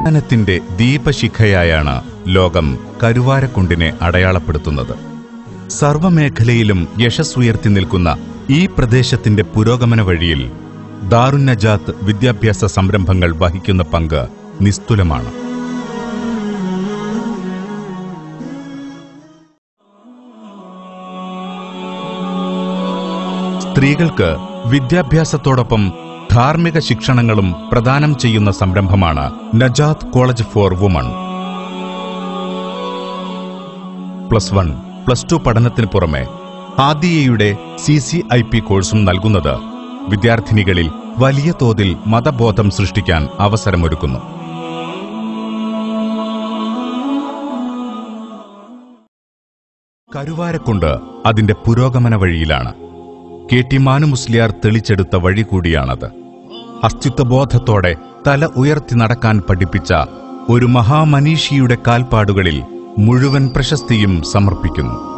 ജ്ഞാനത്തിന്റെ ദീപശിഖയായാണ് ലോകം കരുവാരക്കുണ്ടിനെ അടയാളപ്പെടുത്തുന്നത് സർവമേഖലയിലും യശസ്സുയർത്തി നിൽക്കുന്ന ഈ പ്രദേശത്തിന്റെ പുരോഗമന വഴിയിൽ ദാറുന്നജാത്ത് വിദ്യാഭ്യാസ സംരംഭങ്ങൾ വഹിക്കുന്ന പങ്ക് നിസ്തുലമാണ് സ്ത്രീകൾക്ക് വിദ്യാഭ്യാസത്തോടൊപ്പം ധാർമ്മിക ശിക്ഷണങ്ങളും പ്രദാനം ചെയ്യുന്ന സംരംഭമാണ് Najath college for women plus one plus two പഠനത്തിന് പുറമെ ആദിയയുടെ സി സി ഐ പി കോഴ്സും നൽകുന്നത് വിദ്യാർത്ഥിനികളിൽ വലിയ തോതിൽ മതബോധം സൃഷ്ടിക്കാൻ അവസരമൊരുക്കുന്നു കരുവാരക്കുണ്ട് അതിന്റെ പുരോഗമന വഴിയിലാണ് കെ ടി മാനു മുസ്ലിയാർ തെളിച്ചെടുത്ത വഴി കൂടിയാണത് അസ്തിത്വബോധത്തോടെ തല ഉയർത്തി നടക്കാൻ പഠിപ്പിച്ച ഒരു മഹാമനീഷിയുടെ കാൽപ്പാടുകളിൽ മുഴുവൻ പ്രശസ്തിയും സമർപ്പിക്കുന്നു